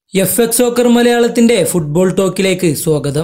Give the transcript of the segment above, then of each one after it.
F soccer സോക്കർ മലയാളത്തിന്റെ football ടോക്കിലേക്ക് സ്വാഗതം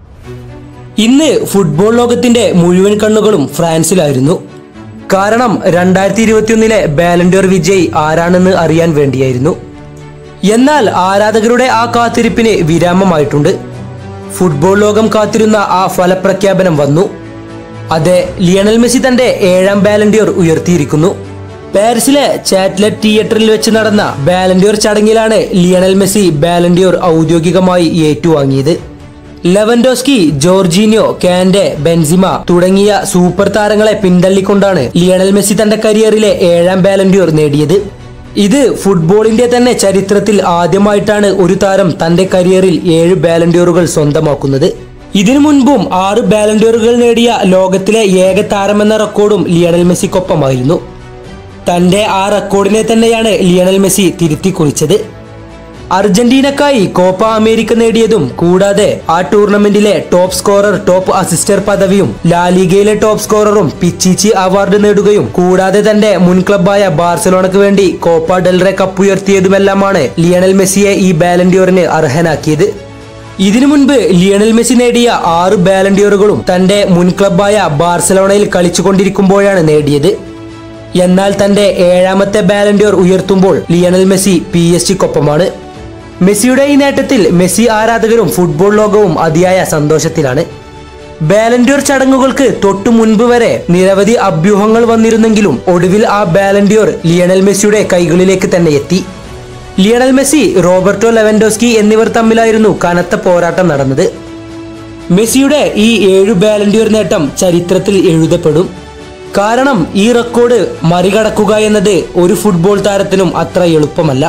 ഇന്ന് ഫുട്ബോൾ ലോകത്തിന്റെ മുഴുവൻ കണ്ണുകളും ഫ്രാൻസിലായിരുന്നു കാരണം രണ്ടായിരത്തി ഇരുപത്തിയൊന്നിലെ ബാലൻഡോർ വിജയ് ആരാണെന്ന് അറിയാൻ വേണ്ടിയായിരുന്നു എന്നാൽ ആരാധകരുടെ ആ കാത്തിരിപ്പിന് വിരാമമായിട്ടുണ്ട് ഫുട്ബോൾ ലോകം കാത്തിരുന്ന ആ ഫലപ്രഖ്യാപനം വന്നു അതെ ലിയണൽ മെസ്സി തന്റെ ഏഴാം ബാലൻഡിയോർ ഉയർത്തിയിരിക്കുന്നു പാരീസിലെ ചാറ്റ്ലറ്റ് തിയേറ്ററിൽ വെച്ച് നടന്ന ബാലൻഡിയോർ ചടങ്ങിലാണ് ലിയണൽ മെസ്സി ബാലൻഡിയോർ ഔദ്യോഗികമായി ഏറ്റുവാങ്ങിയത് ലെവൻഡോസ്കി ജോർജീനിയോ കാൻഡെ ബെൻസിമ തുടങ്ങിയ സൂപ്പർ താരങ്ങളെ പിന്തള്ളിക്കൊണ്ടാണ് ലിയണൽ മെസ്സി തന്റെ കരിയറിലെ ഏഴാം ബാലൻഡിയോർ നേടിയത് ഇത് ഫുട്ബോളിന്റെ തന്നെ ചരിത്രത്തിൽ ആദ്യമായിട്ടാണ് ഒരു താരം തന്റെ കരിയറിൽ ഏഴ് ബാലൻഡിയോറുകൾ സ്വന്തമാക്കുന്നത് ഇതിനു മുൻപും ആറ് ബാലൻഡിയോറുകൾ നേടിയ ലോകത്തിലെ ഏക താരമെന്ന റെക്കോർഡും ലിയണൽ മെസ്സിക്കൊപ്പമായിരുന്നു തന്റെ ആ റെക്കോർഡിനെ തന്നെയാണ് ലിയണൽ മെസ്സി തിരുത്തി കുറിച്ചത് അർജന്റീനക്കായി കോപ്പ അമേരിക്ക നേടിയതും കൂടാതെ ആ ടൂർണമെന്റിലെ ടോപ്പ് സ്കോറർ ടോപ്പ് അസിസ്റ്റർ പദവിയും ലാലിഗയിലെ ടോപ്പ് സ്കോററും പിച്ചിച്ചി അവാർഡ് നേടുകയും കൂടാതെ തന്റെ മുൻ ക്ലബായ ബാർസലോണയ്ക്ക് വേണ്ടി കോപ്പ ഡെൽറെ കപ്പ് ഉയർത്തിയതുമെല്ലാമാണ് ലിയണൽ മെസ്സിയെ ഈ ബാലൻഡിയോറിന് അർഹനാക്കിയത് ഇതിനു മുൻപ് ലിയണൽ മെസ്സി നേടിയ ആറ് ബാലൻഡിയോറുകളും തന്റെ മുൻ ക്ലബായ ബാർസലോണയിൽ കളിച്ചുകൊണ്ടിരിക്കുമ്പോഴാണ് നേടിയത് എന്നാൽ തന്റെ ഏഴാമത്തെ ബാലൻഡിയോർ ഉയർത്തുമ്പോൾ ലിയണൽ മെസ്സി പി എസ് ജിക്കൊപ്പമാണ് മെസ്സിയുടെ ഈ നേട്ടത്തിൽ മെസ്സി ആരാധകരും ഫുട്ബോൾ ലോകവും അതിയായ സന്തോഷത്തിലാണ് ബാലൻഡിയോർ ചടങ്ങുകൾക്ക് തൊട്ടു മുൻപ് വരെ നിരവധി അഭ്യൂഹങ്ങൾ വന്നിരുന്നെങ്കിലും ഒടുവിൽ ആ ബാലൻഡിയോർ ലിയണൽ മെസ്സിയുടെ കൈകളിലേക്ക് തന്നെ എത്തി ലിയണൽ മെസ്സി റോബർട്ടോ ലെവൻഡോസ്കി എന്നിവർ തമ്മിലായിരുന്നു കനത്ത പോരാട്ടം നടന്നത് മെസ്സിയുടെ ഈ ഏഴു ബാലൻഡിയോർ നേട്ടം ചരിത്രത്തിൽ എഴുതപ്പെടും കാരണം ഈ റെക്കോർഡ് മറികടക്കുക എന്നത് ഒരു ഫുട്ബോൾ താരത്തിനും അത്ര എളുപ്പമല്ല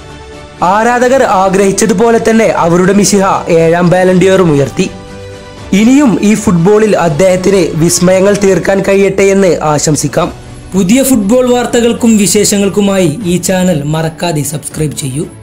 ആരാധകർ ആഗ്രഹിച്ചതുപോലെ തന്നെ അവരുടെ മിശിഹ ഏഴാം ബാലൻഡിയറും ഉയർത്തി ഇനിയും ഈ ഫുട്ബോളിൽ അദ്ദേഹത്തിന് വിസ്മയങ്ങൾ തീർക്കാൻ കഴിയട്ടെ എന്ന് ആശംസിക്കാം പുതിയ ഫുട്ബോൾ വാർത്തകൾക്കും വിശേഷങ്ങൾക്കുമായി ഈ ചാനൽ മറക്കാതെ സബ്സ്ക്രൈബ് ചെയ്യൂ